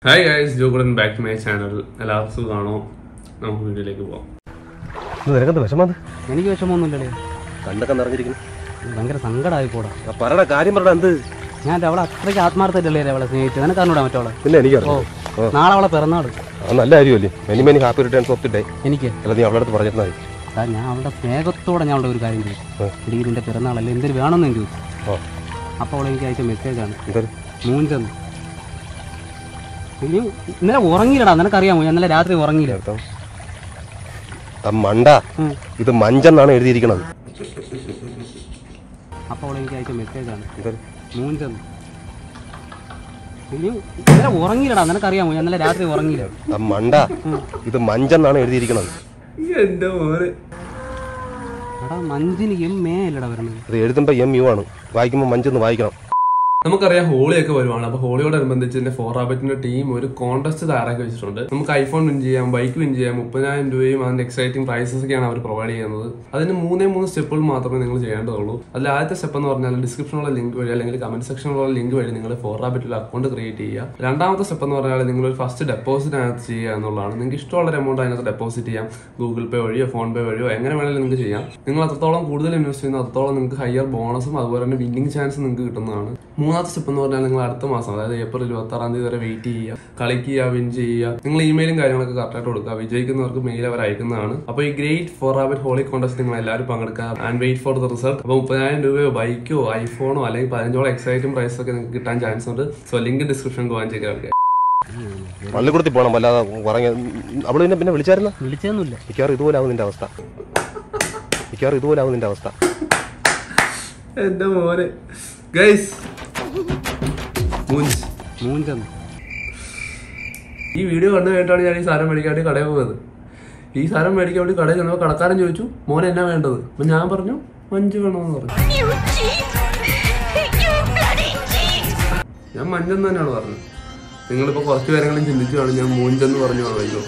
Hi guys ജോഗുഡൻ back to my channel എല്ലാവർക്കും സുഖമാണോ നമുക്ക് വീഡിയോയിലേക്ക് പോവാം നിനക്കെന്ത് വിഷമത് എനിക്ക് വിഷമമൊന്നുമില്ലല്ലേ കണ്ടൊക്കെ നിറഞ്ഞിരിക്കുന്നു ഭയങ്കര സങ്കടമായി പോടാ ആ പറയണ കാര്യം പറയണ എന്ത് ഞാൻ അവളെ അത്രയ്ക്ക് ആത്മാർത്ഥമല്ലേ അവളെ സ്നേഹിച്ചു നിനക്ക് അറിഞ്ഞൂടാ മറ്റവളെ പിന്നെ ഓ എനിക്കറിയാം നാളെ അവളെ പിറന്നാള് ആ നല്ല കാര്യമല്ലേ many many happy returns of the day എനിക്ക് അല്ല നീ അവളുടെ അടുത്ത് പറഞ്ഞിരുന്നാ മതി അതാ ഞാൻ അവളുടെ സ്നേഹത്തോടെ ഞാൻ അവളുടെ ഒരു കാര്യം ചെയ്തു ആ. എടീ നിന്റെ പിറന്നാളല്ലേ എന്തിനു വേണമെന്ന് ഞാൻ ചോദിച്ചു ആ അപ്പോൾ അവൾ എനിക്ക് അയച്ച മെസ്സേജാണ് എന്തായാലും മൂഞ്ചെന്ന് ഇനി ഇന്നലെ ഉറങ്ങിയില്ലടാ നിനക്കറിയാമോ ഞാൻ ഇന്നലെ രാത്രി ഉറങ്ങിയില്ല അർത്ഥം ആ മണ്ട ഉം. ഇത് മഞ്ചെന്നാണ് എഴുതിയിരിക്കുന്നത് അപ്പോൾ അവൾ എനിക്ക് അയച്ച മെസ്സേജാണ് എന്തായാലും മൂഞ്ചെന്ന് ഇനി ഇന്നലെ ഉറങ്ങിയില്ലടാ നിനക്കറിയാമോ ഞാൻ ഇന്നലെ രാത്രി ഉറങ്ങിയില്ല ആ മണ്ട ഇത് മഞ്ചെന്നാണ് എഴുതിയിരിക്കുന്നത് എന്റെ മോനെ എടാ മഞ്ചിന് എം മേ അല്ലടാ വരണത് അത് എഴുതുമ്പോൾ എം യു ആണ് വായിക്കുമ്പോൾ മഞ്ചെന്ന് വായിക്കണം നമുക്കറിയാം ഹോളിയൊക്കെ വരുവാണ് അപ്പൊ ഹോളിയോടനുബന്ധിച്ച് എന്റെ ഫോർ റാബറ്റിന്റെ ടീം ഒരു കോൺടെസ്റ്റ് തയ്യാറാക്കി വെച്ചിട്ടുണ്ട് നമുക്ക് ഐഫോൺ വിൻ ചെയ്യാം ബൈക്ക് വിൻ ചെയ്യാം മുപ്പതിനായിരം രൂപയും അതിന്റെ എക്സൈറ്റിംഗ് പ്രൈസസ് ഒക്കെയാണ് അവർ പ്രൊവൈഡ് ചെയ്യുന്നത് അതിന് മൂന്നേ മൂന്ന് സ്റ്റെപ്പുകൾ മാത്രമേ നിങ്ങൾ ചെയ്യേണ്ടതുള്ളൂ അതിൽ ആദ്യത്തെ സ്റ്റെപ്പ് എന്ന് പറഞ്ഞാൽ ഡിസ്ക്രിപ്ഷനുള്ള ലിങ്ക് വഴി അല്ലെങ്കിൽ കമന്റ് സെക്ഷനിലുള്ള ലിങ്ക് വഴി നിങ്ങൾ ഫോർ റാബറ്റിൽ അക്കൗണ്ട് ക്രിയേറ്റ് ചെയ്യുക രണ്ടാമത്തെ സ്റ്റെപ്പ് എന്ന് പറഞ്ഞാൽ നിങ്ങൾ ഒരു ഫസ്റ്റ് ഡെപ്പോസിറ്റ് അതിനകത്ത് ചെയ്യുക എന്നുള്ളതാണ് നിങ്ങൾക്ക് ഇഷ്ടമുള്ള ഒരു എമൗണ്ട് അതിനകത്ത് ഡെപ്പോസിറ്റ് ചെയ്യാം ഗൂഗിൾ പേ വഴിയോ ഫോൺ പേ വഴിയോ എങ്ങനെ വേണമെങ്കിലും നിങ്ങൾക്ക് ചെയ്യാം നിങ്ങൾ അത്രത്തോളം കൂടുതൽ ഇൻവെസ്റ്റ് ചെയ്യുന്ന അത്രത്തോളം നിങ്ങൾക്ക് ഹയർ ബോണസും അതുപോലെ തന്നെ വിന്നിംഗ് ചാൻസ് നിങ്ങൾക്ക് കിട്ടുന്നതാണ് മൂന്നാമത്തെ സ്റ്റെപ്പ് എന്ന് പറഞ്ഞാൽ നിങ്ങൾ അടുത്ത മാസം അതായത് ഏപ്രിൽ ഇരുപത്തി ആറാം തീയതി വരെ വെയിറ്റ് ചെയ്യുക കളിക്കുക വിൻ ചെയ്യുക നിങ്ങൾ ഇമെയിലും കാര്യങ്ങളൊക്കെ കറക്റ്റായിട്ട് കൊടുക്കുക വിജയിക്കുന്നവർക്ക് മെയിൽ അവർ അയക്കുന്നതാണ് അപ്പോൾ ഈ great four rabbit Holi contest നിങ്ങൾ എല്ലാവരും പങ്കെടുക്കുക and wait for the result അപ്പോൾ മുപ്പതിനായിരം രൂപയോ ബൈക്കോ ഐഫോണോ അല്ലെങ്കിൽ പതിനഞ്ചോളം എക്സൈറ്റും പ്രൈസ് ഒക്കെ നിങ്ങൾക്ക് കിട്ടാൻ ചാൻസ് ഉണ്ട് സോ ലിങ്ക് ഡിസ്ക്രിപ്ഷൻ പോകാൻ ചെയ്യുക പള്ളിക്കൂടത്തിൽ പോകണം വല്ലാതെ പറഞ്ഞ അവള് പിന്നെ പിന്നെ വിളിച്ചായിരുന്ന വിളിച്ചൊന്നുമില്ല മിക്കവാറും ഇതുപോലെ ആവും നിന്റെ അവസ്ഥ മിക്കവാറും ഇതുപോലെ ആവും നിന്റെ അവസ്ഥ എന്റെ മോനെ ഗൈസ് മൂഞ്ച് മൂഞ്ചെന്ന് ഈ വീഡിയോ കണ്ടു കഴിഞ്ഞിട്ടാണ് ഞാൻ ഈ സാധനം മേടിക്കാൻ വേണ്ടി കടയിൽ പോയത് ഈ സാധനം മേടിക്കാൻ വേണ്ടി കടയിൽ ചെന്നപ്പോൾ കടക്കാരൻ ചോദിച്ചു മോനെ എന്നാ വേണ്ടത് അപ്പൊ ഞാൻ പറഞ്ഞു മഞ്ച് വേണമെന്ന് പറഞ്ഞു You cheat! You bloody cheat! ഞാൻ മഞ്ഞെന്ന് തന്നെയാണ് പറഞ്ഞത് നിങ്ങളിപ്പോ കുറച്ച് പേരെങ്കിലും ചിന്തിച്ചു കാണും ഞാൻ മൂഞ്ചെന്ന് പറഞ്ഞു അയ്യോ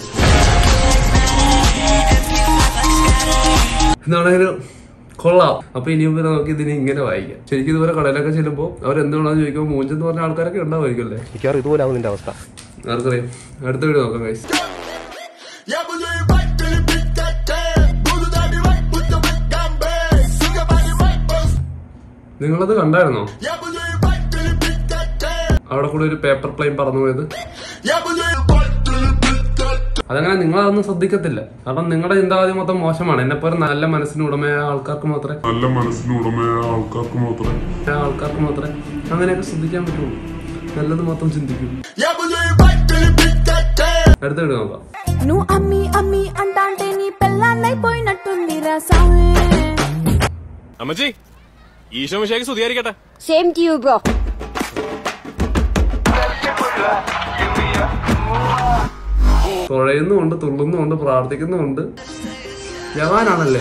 എന്നാണെങ്കിലും കൊള്ളാം അപ്പൊ ഇനിയും പിന്നെ നമുക്ക് ഇതിനെ ഇങ്ങനെ വായിക്കാം ശരിക്കും ഇതുപോലെ കടയിലൊക്കെ ചെല്ലുമ്പോൾ അവർ എന്തുകൊണ്ടാന്ന് ചോദിക്കുമ്പോൾ മൂഞ്ചെന്ന് പറഞ്ഞ ആൾക്കാരൊക്കെ ഉണ്ടാവുമായിരിക്കും അല്ലേ മിക്കവാറും ഇതുപോലെ ആവും നിന്റെ അവസ്ഥ ആർക്കറിയാം അടുത്ത വീഡിയോ നോക്കാം guys Yeah, but you right till you beat that tail. Pull it on the right, put the whip down back. Swing your body right, bust. നിങ്ങളത് കണ്ടായിരുന്നോ Yeah, but you right till you beat that tail. അവിടെ കൂടെ ഒരു paper plain പറന്നു പോയത് Yeah, but you right till you beat that tail. അതങ്ങനെ നിങ്ങളതൊന്നും ശ്രദ്ധിക്കത്തില്ല കാരണം നിങ്ങളുടെ ചിന്താഗതി മൊത്തം മോശമാണ് എന്നെ പോലെ നല്ല മനസ്സിന് ഉടമയായ ആൾക്കാർക്ക് മാത്രമേ നല്ല മനസ്സിന് ഉടമയായ ആൾക്കാർക്ക് മാത്രമേ ആ ആൾക്കാർക്ക് മാത്രമേ അങ്ങനെയൊക്കെ ശ്രദ്ധിക്കാൻ പറ്റുള്ളൂ നല്ലത് മാത്രം ചിന്തിക്കും Yeah, but you right till you beat that tail. അടുത്ത വീഡിയോ നോക്കാം నువ్వు అమ్మి అమ్మి అంటాంటే నీ పెళ్ళాన్నైపోయినట్టుంది రాసావే അമ്മച്ചി ഈശോ മിശേക്ക് സ്തുതിയായിരിക്കട്ടെ సేమ్ టు యూ బ్రో തുഴയുന്നുമുണ്ട് തുള്ളുന്നുമുണ്ട് പ്രാർത്ഥിക്കുന്നുമുണ്ട് ജവാനാണല്ലേ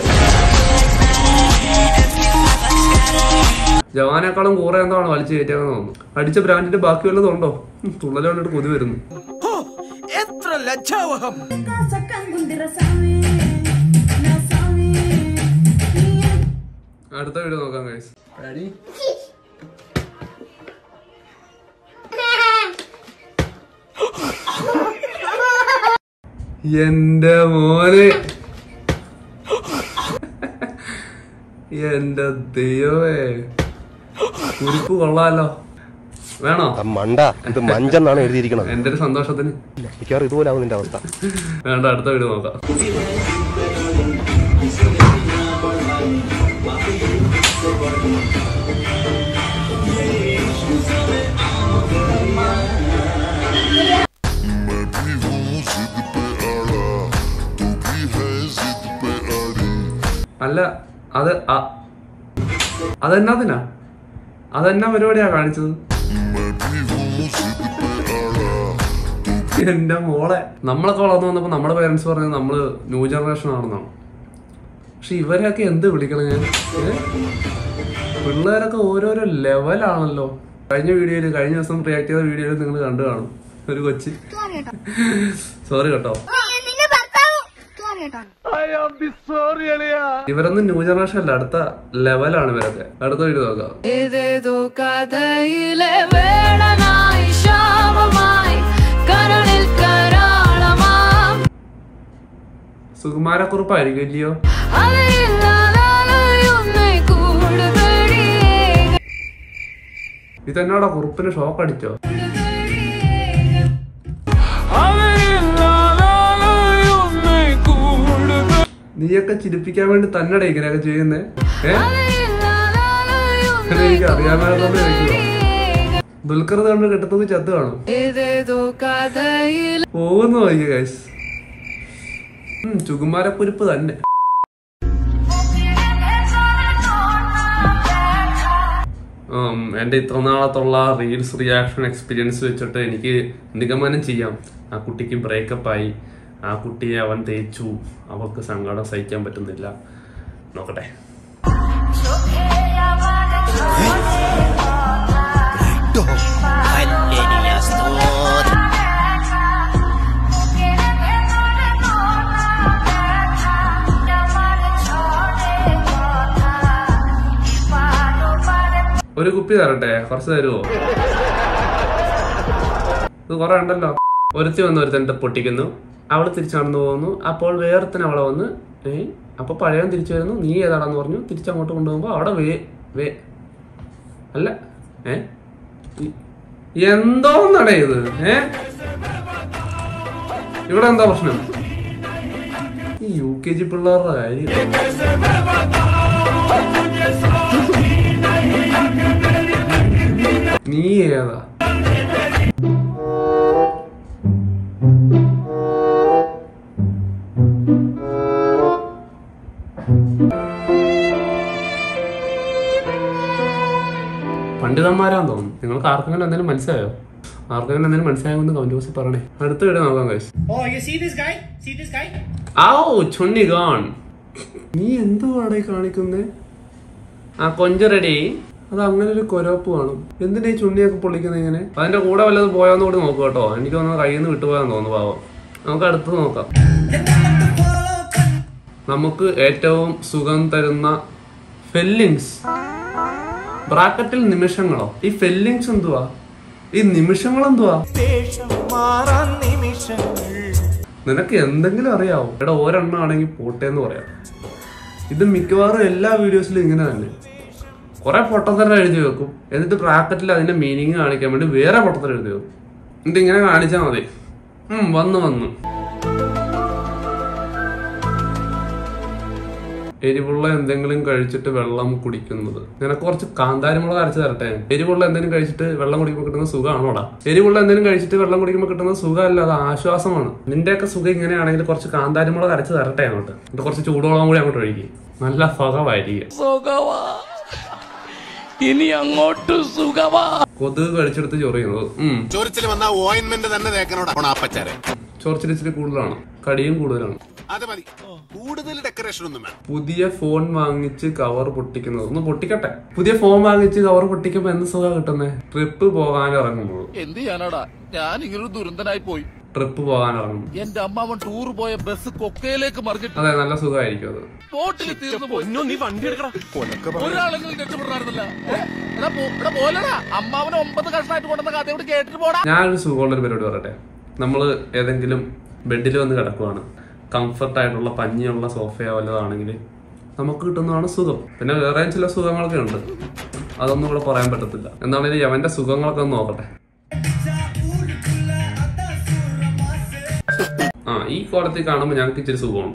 ജവാനേക്കാളും കൂറെ എന്താണ് വലിച്ചു കയറ്റിയെന്ന് തോന്നുന്നു അടിച്ച ബ്രാൻഡിന്റെ ബാക്കി വല്ലതും ഉണ്ടോ ഉം, തുള്ളല് കണ്ടിട്ട് കൊതി വരുന്നു చక్కంగుంది రసావే నా సావే അടുത്ത വീഡിയോ നോക്കാം ഗൈസ് എന്റെ മോനെ എന്റെ ദൈവമേ കുരിപ്പ് കൊള്ളാലോ വേണോ ആ മണ്ട ഇത് മഞ്ചെന്നാണ് എഴുതിയിരിക്കുന്നത് എന്റെ ഒരു സന്തോഷത്തിന് മിക്കവാറും ഇതുപോലെ ആവും നിന്റെ അവസ്ഥ വേണ്ട അടുത്ത വീഡിയോ നോക്കാം मैं भी हूँ जिद पे अड़ा तू भी है जिद पे अड़ी അല്ല അത് അ- അതെന്നാത്തിനാ അതെന്നാ പരിപാടിയാ കാണിച്ചത് मैं भी हूँ जिद पे अड़ा എന്റെ മോളെ നമ്മളൊക്കെ വളർന്നു വന്നപ്പോ നമ്മുടെ പേരൻസ് പറഞ്ഞത് നമ്മള് ന്യൂ ജനറേഷൻ ആണെന്നാണ് പക്ഷെ ഇവരെയൊക്കെ എന്ത് വിളിക്കണം ഞാൻ ഏ? പിള്ളേരൊക്കെ ഓരോരോ ലെവലാണല്ലോ കഴിഞ്ഞ വീഡിയോയില് കഴിഞ്ഞ ദിവസം റിയാക്ട് ചെയ്ത വീഡിയോയിൽ നിങ്ങൾ കണ്ടു കാണും ഒരു കൊച്ച് സോറി കേട്ടോ నిన్ను భర్తావు ഇവരൊന്നും ന്യൂ ജനറേഷൻ അല്ല അടുത്ത ലെവലാണ് ഇവരൊക്കെ അടുത്ത വീഡിയോ നോക്കാം ഏതേതോ കഥയിലെ വേടനായി ശാപമായി കര സുകുമാരക്കുറിപ്പായിരിക്കും ഇല്ലയോ ഇതെന്നോടാ കുറുപ്പിന് ഷോക്ക് അടിച്ചോ നീയൊക്കെ ചിരിപ്പിക്കാൻ വേണ്ടി തന്നെടാ ഇങ്ങനെയൊക്കെ ചെയ്യുന്നേ ഏ ഇത് എനിക്ക് അറിയാമായിരുന്നു ദുൽഖർ കണ്ട് കെട്ടുന്നത് ചത്ത് കാണും പോകുന്നു നോക്കിയ ഗൈസ് ചുകുമാരക്കുരിപ്പ് തന്നെ ഉം, എന്റെ ഇത്ര നാളത്തുള്ള റീൽസ് റിയാക്ഷൻ എക്സ്പീരിയൻസ് വെച്ചിട്ട് എനിക്ക് നിഗമനം ചെയ്യാം ആ കുട്ടിക്ക് ബ്രേക്കപ്പ് ആയി ആ കുട്ടിയെ അവൻ തേച്ചു അവൾക്ക് സങ്കടം സഹിക്കാൻ പറ്റുന്നില്ല നോക്കട്ടെ ഒരു കുപ്പി തരട്ടെ കുറച്ച് തരുമോ ഇത് കുറെ ഉണ്ടല്ലോ ഒരുത്തി വന്ന് ഒരുത്തൻ്റെ പൊട്ടിക്കുന്നു അവൾ തിരിച്ചു നടന്നു പോകുന്നു അപ്പോൾ വേറൊരുത്തൻ അവളെ വന്ന് ഏ അപ്പൊ പഴയവൻ തിരിച്ചു വരുന്നു നീ ഏതാണെന്ന് പറഞ്ഞു തിരിച്ചങ്ങോട്ട് കൊണ്ടുപോകുമ്പോ അവിടെ വേ വേ അല്ല ഏ ഈ- എന്തോന്നടേ ഇത് ഏ ഇവിടെ എന്താ പ്രശ്നം ഈ യു കെ ജി പിള്ളേരുടെ കാര്യം നീ ഏതാ പണ്ഡിതന്മാരാന്ന് തോന്നുന്നു നിങ്ങൾക്ക് ആർക്കെങ്കിലും എന്തെങ്കിലും മനസ്സിലായോ ആർക്കെങ്കിലും എന്തെങ്കിലും മനസ്സിലായോ എന്ന് കമന്റ് ബോക്സിൽ പറയണേ അടുത്ത വീട് നോക്കാം കഴിച്ചു Oh, you see this guy? See this guy? ഔ ചുണ്ണി ഗോൺ നീ എന്തുവാടേ കാണിക്കുന്നേ ആ കൊഞ്ച റെഡി അത് അങ്ങനെ ഒരു കൊരോപ്പ് കാണും എന്തിനാ ഈ ചുണ്ണിയൊക്കെ പൊളിക്കുന്നത് ഇങ്ങനെ അതിന്റെ കൂടെ വല്ലതും പോയാന്ന് കൂടി നോക്കുക കേട്ടോ എനിക്ക് തോന്നുന്നു കയ്യിൽ നിന്ന് വിട്ടുപോയാന്ന് തോന്നുന്നു പാവം നമുക്ക് അടുത്ത് നോക്കാം നമുക്ക് ഏറ്റവും സുഖം തരുന്ന ഫെല്ലിങ്സ് ബ്രാക്കറ്റിൽ നിമിഷങ്ങളോ ഈ ഫെല്ലിങ്സ് എന്തുവാ ഈ നിമിഷങ്ങൾ എന്തുവാ നിനക്ക് എന്തെങ്കിലും അറിയാവോ എടാ ഒരെണ്ണം ആണെങ്കിൽ പോട്ടെ എന്ന് പറയാം ഇത് മിക്കവാറും എല്ലാ വീഡിയോസിലും ഇങ്ങനെ തന്നെ കുറെ പൊട്ടത്തരം എഴുതി വെക്കും എന്നിട്ട് ബ്രാക്കറ്റിൽ അതിന്റെ മീനിങ് കാണിക്കാൻ വേണ്ടി വേറെ പൊട്ടത്തരം എഴുതി വെക്കും എന്നിട്ട് ഇങ്ങനെ കാണിച്ചാൽ മതി ഉം വന്നു വന്നു എരിവുള്ള എന്തെങ്കിലും കഴിച്ചിട്ട് വെള്ളം കുടിക്കുന്നത് നിനക്ക് കുറച്ച് കാന്താരിമുളക് അരച്ച് തരട്ടെ എരിവുള്ള എന്തെങ്കിലും കഴിച്ചിട്ട് വെള്ളം കുടിക്കുമ്പോൾ കിട്ടുന്ന സുഖമാണോടാ എരിവുള്ള എന്തെങ്കിലും കഴിച്ചിട്ട് വെള്ളം കുടിക്കുമ്പോൾ കിട്ടുന്ന സുഖമല്ല അത് ആശ്വാസമാണ് നിന്റെയൊക്കെ സുഖം ഇങ്ങനെയാണെങ്കിൽ കുറച്ച് കാന്താരിമുളക് അരച്ച് തരട്ടെ അങ്ങോട്ട് എന്നിട്ട് കുറച്ച് ചൂടുവെള്ളം കൂടി അങ്ങോട്ട് ഒഴുകി നല്ല സുഖമായിരിക്കും ഇനി അങ്ങോട്ട് സുഖമാ കൊതുക് കഴിച്ചെടുത്ത് ചൊറിയുന്നത് ഉം ചൊറിച്ചിൽ വന്ന ഓയിൻമെന്റ് തന്നെ തേക്കണോടാ ഓണാപ്പച്ചാരെ ചൊറിച്ചിലിച്ചിരി കൂടുതലാണ് കടിയും കൂടുതലാണ് അത് മതി കൂടുതൽ ഡെക്കറേഷൻ ഒന്നും വേണം പുതിയ ഫോൺ വാങ്ങിച്ച് കവർ പൊട്ടിക്കുന്നത് ഒന്ന് പൊട്ടിക്കട്ടെ പുതിയ ഫോൺ വാങ്ങിച്ച് കവർ പൊട്ടിക്കുമ്പോ എന്ത് സുഖം കിട്ടുന്നേ ട്രിപ്പ് പോകാൻ ഇറങ്ങുമ്പോൾ എന്ത് ചെയ്യാനാടാ ഞാൻ ഇങ്ങനൊരു ദുരന്തനായി പോയി ട്രിപ്പ് പോകാൻ ഇറങ്ങും എന്റെ അമ്മാവൻ ടൂർ പോയ ബസ് കൊക്കയിലേക്ക് മറിഞ്ഞിട്ട് അതെ നല്ല സുഖമായിരിക്കും അത് ബോട്ടിൽ തീർന്നു പോയി നീ വണ്ടി എടുക്കടാ ഒരാളെങ്കിലും രക്ഷപ്പെടാറില്ല പോലടാ അമ്മാവനെ ഒമ്പത് കഷ്ണമായിട്ട് കൊണ്ടുവന്ന കഥ ഇവിടെ കേട്ടിട്ട് പോടാ ഞാനൊരു സുഖമുള്ള ഒരു പരിപാടി പറയട്ടെ നമ്മൾ ഏതെങ്കിലും ബെഡിൽ വന്ന് കിടക്കുവാണ് കംഫർട്ട് ആയിട്ടുള്ള പഞ്ഞിയുള്ള സോഫയോ വല്ലതാണെങ്കിൽ നമുക്ക് കിട്ടുന്നതാണ് സുഖം പിന്നെ വേറെ ചില സുഖങ്ങളൊക്കെ ഉണ്ട് അതൊന്നും ഇവിടെ പറയാൻ പറ്റത്തില്ല എന്നാണെങ്കിൽ അവന്റെ സുഖങ്ങളൊക്കെ ഒന്ന് നോക്കട്ടെ ആ ഈ കോലത്തിൽ കാണുമ്പോൾ ഞങ്ങൾക്ക് ഇച്ചിരി സുഖമുണ്ട്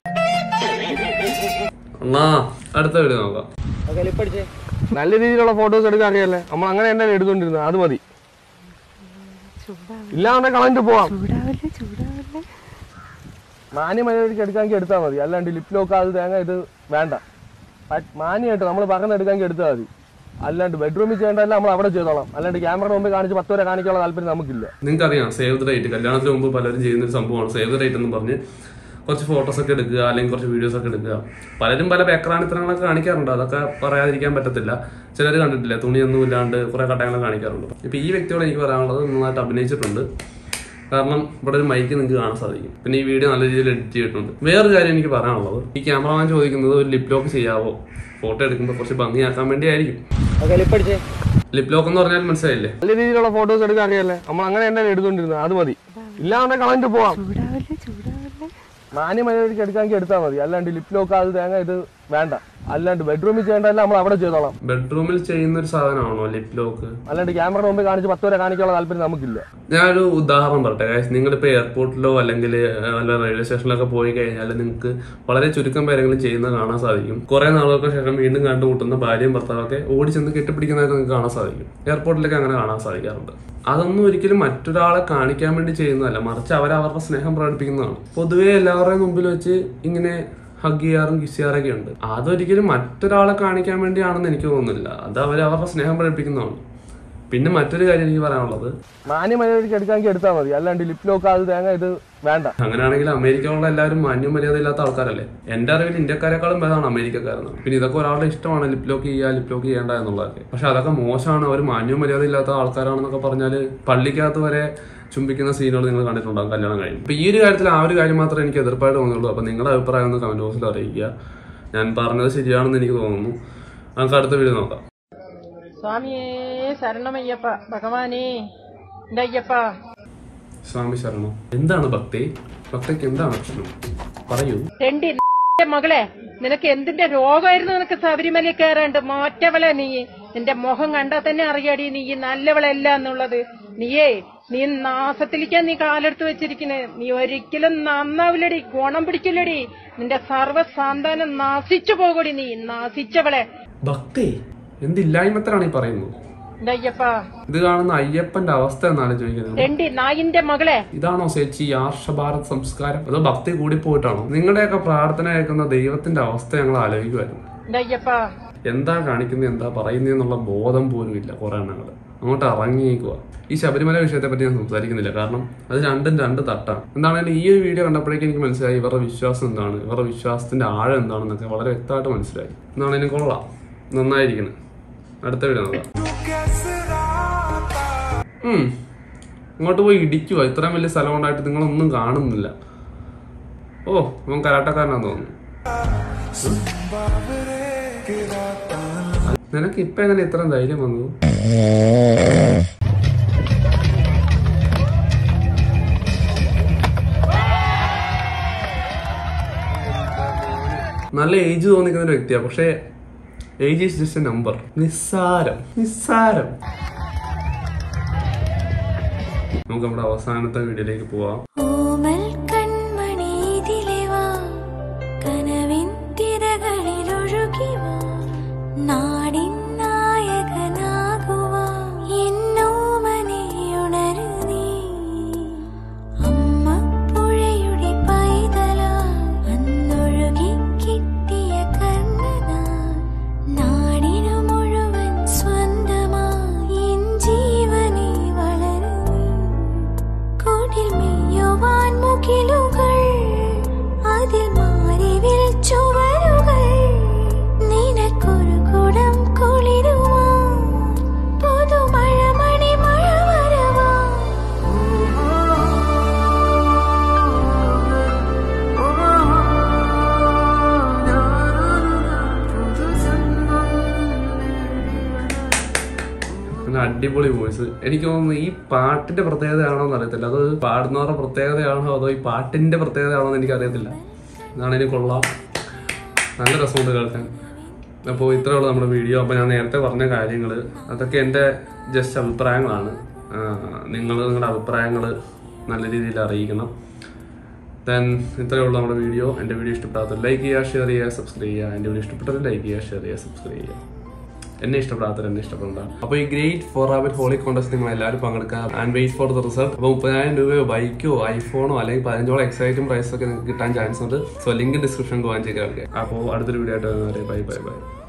എന്നാ അടുത്ത വീഡിയോ നോക്കാം നല്ല രീതിയിലുള്ള ഫോട്ടോസ് എടുക്കാൻ അറിയാല്ലേ നമ്മൾ അങ്ങനെ തന്നെ എടുത്തോണ്ടിരുന്നത് അത് മതി ഇല്ലാതെ കളഞ്ഞിട്ട് പോവാം മാന്യമായിട്ട് എടുക്കാമെങ്കിൽ എടുത്താൽ മതി അല്ലാണ്ട് ലിപ് ലോക്ക് അത് തേങ്ങ ഇത് വേണ്ട പ- മാന്യമായിട്ട് നമ്മൾ പറഞ്ഞ് എടുക്കാമെങ്കിൽ എടുത്താൽ മതി അല്ലാണ്ട് ബെഡ്റൂമിൽ ചെയ്യേണ്ടതല്ല നമ്മൾ അവിടെ ചെയ്തോളാം അല്ലാണ്ട് ക്യാമറ മുമ്പ് കാണിച്ച് പത്ത് വരെ കാണിക്കാനുള്ള താല്പര്യം നമുക്കില്ല നിങ്ങൾക്കറിയാം സേവ് ദ റേറ്റ് കല്യാണത്തിന് മുമ്പ് പലരും ചെയ്യുന്ന ഒരു സംഭവമാണ് സേവ് ദ റേറ്റ് എന്ന് പറഞ്ഞ് കുറച്ച് ഫോട്ടോസ് ഒക്കെ എടുക്കുക അല്ലെങ്കിൽ കുറച്ച് വീഡിയോസ് ഒക്കെ എടുക്കുക പലരും പല പേക്രാണിത്തരങ്ങളൊക്കെ കാണിക്കാറുണ്ട് അതൊക്കെ പറയാതിരിക്കാൻ പറ്റത്തില്ല ചിലർ കണ്ടിട്ടില്ല തുണിയൊന്നും ഇല്ലാണ്ട് കുറെ കട്ടങ്ങളൊക്കെ കാണിക്കാറുണ്ട് ഇപ്പൊ ഈ വ്യക്തിയോട് എനിക്ക് പറയാനുള്ളത് നന്നായിട്ട് അഭിനയിച്ചിട്ടുണ്ട് കാരണം ഇവിടെ ഒരു മൈക്ക് നിങ്ങൾക്ക് കാണാൻ സാധിക്കും പിന്നെ ഈ വീഡിയോ നല്ല രീതിയിൽ എഡിറ്റ് ചെയ്തിട്ടുണ്ട് വേറൊരു കാര്യം എനിക്ക് പറയാനുള്ളത് ഈ ക്യാമറമാൻ ചോദിക്കുന്നത് ഒരു ലിപ് ലോക്ക് ചെയ്യാവോ ഫോട്ടോ എടുക്കുമ്പോൾ കുറച്ച് ഭംഗിയാക്കാൻ വേണ്ടി ആയിരിക്കും ലിപ് ലോക്ക് എന്ന് പറഞ്ഞാൽ മനസ്സിലായില്ലേ നല്ല രീതിയിലുള്ള ഫോട്ടോസ് എടുക്കാൻ അറിയാല്ലേ നമ്മൾ അങ്ങനെ തന്നെ എടുത്തോണ്ടിരുന്നത് അത് മതി ഇല്ലാതെ കളഞ്ഞിട്ട് പോവാം മാന്യമര്യാദയ്ക്ക് എടുക്കാമെങ്കിൽ എടുത്താൽ മതി അല്ലാണ്ട് ലിപ് ലോക്ക് അത് തേങ്ങ ഇത് വേണ്ട അല്ലാണ്ട് ബെഡ്റൂമിൽ ചെയ്യേണ്ടതെല്ലാം നമ്മൾ അവിടെ ചെയ്തോളാം ബെഡ്റൂമിൽ ചെയ്യുന്ന ഒരു സാധനമാണോ ലിപ് ലോക്ക് അല്ലാണ്ട് ക്യാമറ മുമ്പ് കാണിച്ച് പത്ത് വരെ കാണിക്കാനുള്ള താല്പര്യം നമുക്കില്ല ഞാനൊരു ഉദാഹരണം പറയട്ടെ guys. നിങ്ങളിപ്പോ എയർപോർട്ടിലോ അല്ലെങ്കിൽ വല്ല റെയിൽവേ സ്റ്റേഷനിലൊക്കെ പോയി കഴിഞ്ഞാൽ നിങ്ങൾക്ക് വളരെ ചുരുക്കം പേരെങ്കിലും ചെയ്യുന്നത് കാണാൻ സാധിക്കും കുറെ നാളുകൾക്ക് ശേഷം വീണ്ടും കണ്ടുമുട്ടുന്ന ഭാര്യയും ഭർത്താവൊക്കെ ഓടി ചെന്ന് കെട്ടിപ്പിടിക്കുന്നതൊക്കെ നിങ്ങൾക്ക് കാണാൻ സാധിക്കും എയർപോർട്ടിലൊക്കെ അങ്ങനെ കാണാൻ സാധിക്കാറുണ്ട് അതൊന്നും ഒരിക്കലും മറ്റൊരാളെ കാണിക്കാൻ വേണ്ടി ചെയ്യുന്നതല്ല മറിച്ച് അവർ അവരുടെ സ്നേഹം പ്രകടിപ്പിക്കുന്നതാണ് പൊതുവേ എല്ലാവരുടെയും മുമ്പിൽ വെച്ച് ഇങ്ങനെ ഹഗ് ചെയ്യാറും കിസ് ചെയ്യാറൊക്കെ ഉണ്ട് അതൊരിക്കലും മറ്റൊരാളെ കാണിക്കാൻ വേണ്ടിയാണെന്ന് എനിക്ക് തോന്നുന്നില്ല അത് അവർ അവരുടെ സ്നേഹം പ്രകടിപ്പിക്കുന്നതാണ് പിന്നെ മറ്റൊരു കാര്യം എനിക്ക് പറയാനുള്ളത് മാന്യമര്യാദയ്ക്ക് എടുക്കാമെങ്കിൽ എടുത്താൽ മതി അല്ലാണ്ട് ലിപ് ലോക്ക് അത് തേങ്ങ ഇത് വേണ്ട അങ്ങനെയാണെങ്കിൽ അമേരിക്കയിലുള്ള എല്ലാവരും മാന്യം മര്യാദ ഇല്ലാത്ത ആൾക്കാരല്ലേ എന്റെ അറിവിൽ ഇന്ത്യക്കാരെക്കാളും ഭേദമാണ് അമേരിക്കക്കാരെന്നാണ് പിന്നെ ഇതൊക്കെ ഒരാളുടെ ഇഷ്ടമാണ് ലിപ് ലോക്ക് ചെയ്യുക ലിപ് ലോക്ക് ചെയ്യേണ്ട എന്നുള്ളതൊക്കെ പക്ഷെ അതൊക്കെ മോശമാണ് അവർ മാന്യം മര്യാദ ഇല്ലാത്ത ആൾക്കാരാണെന്നൊക്കെ പറഞ്ഞാൽ പള്ളിക്കകത്ത് വരെ ചുംബിക്കുന്ന സീനുകൾ നിങ്ങൾ കണ്ടിട്ടുണ്ടാകും കല്യാണം കഴിഞ്ഞു അപ്പൊ ഈ ഒരു കാര്യത്തിൽ ആ ഒരു കാര്യം മാത്രമേ എനിക്ക് എതിർപ്പായിട്ട് തോന്നുള്ളൂ അപ്പൊ നിങ്ങളുടെ അഭിപ്രായം ഒന്ന് കമന്റ് ബോക്സിൽ അറിയിക്കുക ഞാൻ പറഞ്ഞത് ശരിയാണെന്ന് എനിക്ക് തോന്നുന്നു നമുക്ക് അടുത്ത വീഡിയോ നോക്കാം സ്വാമിയേ ശരണമയ്യപ്പ ഭഗവാനേ എന്റെ അയ്യപ്പ സ്വാമി ശരണം എന്താണ് ഭക്തി ഭക്തിക്ക് എന്താണ് പ്രശ്നം പറയൂ തെണ്ടി ന്റെ മകളെ നിനക്ക് എന്തിന്റെ രോഗമായിരുന്നു നിനക്ക് ശബരിമല കയറാണ്ട് മാറ്റവളെ നീ നിന്റെ മുഖം കണ്ടാൽ തന്നെ അറിയാടി നീ നല്ലവളല്ല എന്നുള്ളത് നീയേ നീ നാശത്തിലേക്കാ നീ കാലെടുത്ത് വെച്ചിരിക്കണേ നീ ഒരിക്കലും നന്നാവില്ലടി ഗുണം പിടിക്കില്ലടി നിന്റെ സർവ്വസാന്താനം നാശിച്ചു പോകൂടി നീ നാശിച്ചവളെ ഭക്തി എന്തില്ലായ്മത്തരാണ് ഈ പറയുന്നത് എന്റെ അയ്യപ്പ ഇത് കാണുന്ന അയ്യപ്പന്റെ അവസ്ഥ എന്നാണ് ചോദിക്കുന്നത് തെണ്ടി നായിന്റെ മകളെ ഇതാണോ ചേച്ചി ആർഷഭാരത് സംസ്കാരം അതോ ഭക്തി കൂടി പോയിട്ടാണോ നിങ്ങളുടെയൊക്കെ പ്രാർത്ഥന കേൾക്കുന്ന ദൈവത്തിന്റെ അവസ്ഥ ഞങ്ങൾ ആലോചിക്കുമായിരുന്നു എന്റെ അയ്യപ്പ എന്താ കാണിക്കുന്നത് എന്താ പറയുന്നത് എന്നുള്ള ബോധം പോലും ഇല്ല കുറെ എണ്ണങ്ങൾ അങ്ങോട്ട് ഇറങ്ങിയേക്കുക ഈ ശബരിമല വിഷയത്തെ പറ്റി ഞാൻ സംസാരിക്കുന്നില്ല കാരണം അത് രണ്ടും രണ്ട് തട്ടാണ് എന്താണെങ്കിലും ഈ ഒരു വീഡിയോ കണ്ടപ്പോഴേക്കും എനിക്ക് മനസ്സിലായി ഇവരുടെ വിശ്വാസം എന്താണ് ഇവരുടെ വിശ്വാസത്തിന്റെ ആഴം എന്താണെന്നൊക്കെ വളരെ വ്യക്തമായിട്ട് മനസ്സിലായി എന്നാണെങ്കിലും കൊള്ളാം നന്നായിരിക്കണം അടുത്ത വീഡിയോ നോക്കാം ഉം. ഇങ്ങോട്ട് പോയി ഇടിക്കുക ഇത്രയും വലിയ സ്ഥലം ഉണ്ടായിട്ട് നിങ്ങളൊന്നും കാണുന്നില്ല ഓ അവൻ കരാട്ടക്കാരനാന്ന് തോന്നുന്നു നിനക്ക് ഇപ്പൊ എങ്ങനെ ഇത്രയും ധൈര്യം വന്നു നല്ല ഏജ് തോന്നിക്കുന്ന ഒരു വ്യക്തിയാണ് പക്ഷേ age is just a number നിസ്സാരം നിസ്സാരം നമുക്ക് നമ്മുടെ അവസാനത്തെ വീഡിയോയിലേക്ക് പോവാം ഓമൽ കൺമണി ഇതിലെ വാ കനവിൻ തിരകളിൽ ഒഴുകി വാ നാടിൻ നായകനാകുവാ എന്നോമനെ ഉണരു നീ അമ്മ പുഴയുടെ പൈതല അന്നൊഴുകി കിട്ടിയ കർണന നാടിനു മുഴുവൻ സ്വന്തമായി എൻ ജീവനെ വളരു നീ കൂട്ടിൽ മെയ്യുവാൻ മുകിലുകൾ അതിൽ മാറിവിൽ ചുവരുകൾ നിനക്കൊരു കുടം കുളിരുവാ പുതുമഴ മണി മഴ വരവാ നല്ല അടിപൊളി വോയിസ് എനിക്ക് തോന്നുന്നു ഈ പാട്ടിന്റെ പ്രത്യേകതയാണോ എന്ന് അറിയത്തില്ല അത് പാടുന്നവരുടെ പ്രത്യേകതയാണോ അതോ ഈ പാട്ടിന്റെ പ്രത്യേകതയാണോ എന്ന് എനിക്ക് അറിയത്തില്ല ഇതാണ് എനിക്ക് കൊള്ളാം നല്ല രസമുണ്ട് കേൾക്കാൻ അപ്പോൾ ഇത്രേ ഉള്ളൂ നമ്മുടെ വീഡിയോ അപ്പോൾ ഞാൻ നേരത്തെ പറഞ്ഞ കാര്യങ്ങൾ അതൊക്കെ എൻ്റെ ജസ്റ്റ് അഭിപ്രായങ്ങളാണ് നിങ്ങൾ നിങ്ങളുടെ അഭിപ്രായങ്ങൾ നല്ല രീതിയിൽ അറിയിക്കണം ദെൻ ഇത്രയേ ഉള്ളൂ നമ്മുടെ വീഡിയോ എൻ്റെ വീഡിയോ ഇഷ്ടപ്പെടാത്ത ലൈക്ക് ചെയ്യുക ഷെയർ ചെയ്യുക സബ്സ്ക്രൈബ് ചെയ്യുക എൻ്റെ വീഡിയോ ഇഷ്ടപ്പെട്ടത് ലൈക്ക് ചെയ്യുക ഷെയർ ചെയ്യുക സബ്സ്ക്രൈബ് ചെയ്യുക എന്നെ ഇഷ്ടപ്പെടാത്തവർ എന്നെ ഇഷ്ടപ്പെടണ്ട അപ്പോൾ ഈ great four rabbit Holi contest നിങ്ങൾ എല്ലാവരും പങ്കെടുക്കുക and wait for the result അപ്പോൾ മുപ്പതിനായിരം രൂപയോ ബൈക്കോ ഐഫോണോ അല്ലെങ്കിൽ പതിനഞ്ചോളം എക്സൈറ്റും പ്രൈസ് ഒക്കെ നിങ്ങൾക്ക് കിട്ടാൻ ചാൻസ് ഉണ്ട് സോ ലിങ്ക് ഡിസ്ക്രിപ്ഷൻ പോകാൻ ചെയ്ത് അപ്പോൾ അടുത്തൊരു വീഡിയോ ആയിട്ട് വരുന്നവരെ ബൈ ബൈ ബൈ